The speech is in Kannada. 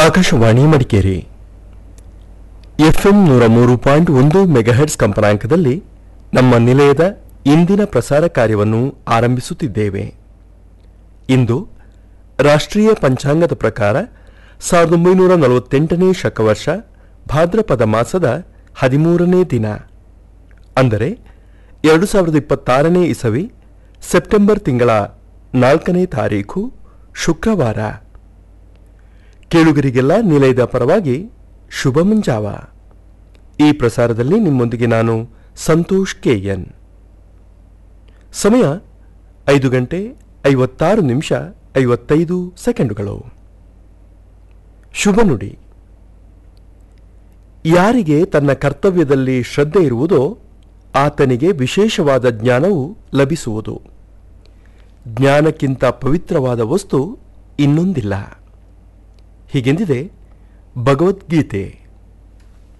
ಆಕಾಶವಾಣಿ ಮಡಿಕೇರಿ ಎಫ್ಎಂ ನೂರ ಮೂರು ಪಾಯಿಂಟ್ ಒಂದು ಮೆಗಾಹೆಟ್ಸ್ ಕಂಪನಾಂಕದಲ್ಲಿ ನಮ್ಮ ನಿಲಯದ ಇಂದಿನ ಪ್ರಸಾರ ಕಾರ್ಯವನ್ನು ಆರಂಭಿಸುತ್ತಿದ್ದೇವೆ ಇಂದು ರಾಷ್ಟ್ರೀಯ ಪಂಚಾಂಗದ ಪ್ರಕಾರ ಸಾವಿರದ ಒಂಬೈನೂರ ನಲವತ್ತೆಂಟನೇ ಶಕವರ್ಷ ಭಾದ್ರಪದ ಮಾಸದ ಹದಿಮೂರನೇ ದಿನ ಅಂದರೆ ಎರಡು ಸಾವಿರದ ಇಪ್ಪತ್ತಾರನೇ ಇಸವಿ ಸೆಪ್ಟೆಂಬರ್ ತಿಂಗಳ ನಾಲ್ಕನೇ ತಾರೀಖು ಶುಕ್ರವಾರ ಕೇಳುಗರಿಗೆಲ್ಲ ನಿಲಯದ ಪರವಾಗಿ ಶುಭ ಮುಂಜಾವ ಈ ಪ್ರಸಾರದಲ್ಲಿ ನಿಮ್ಮೊಂದಿಗೆ ನಾನು ಸಂತೋಷ್ ಕೆಎನ್ ಸಮಯ ಐದು ಗಂಟೆ ಐವತ್ತಾರು ನಿಮಿಷ ಐವತ್ತೈದು ಸೆಕೆಂಡುಗಳು ಶುಭ ನುಡಿ ಯಾರಿಗೆ ತನ್ನ ಕರ್ತವ್ಯದಲ್ಲಿ ಶ್ರದ್ಧೆ ಇರುವುದೋ ಆತನಿಗೆ ವಿಶೇಷವಾದ ಜ್ಞಾನವು ಲಭಿಸುವುದು ಜ್ಞಾನಕ್ಕಿಂತ ಪವಿತ್ರವಾದ ವಸ್ತು ಇನ್ನೊಂದಿಲ್ಲ ಹೀಗೆಂದಿದೆ ಭಗವದ್ಗೀತೆ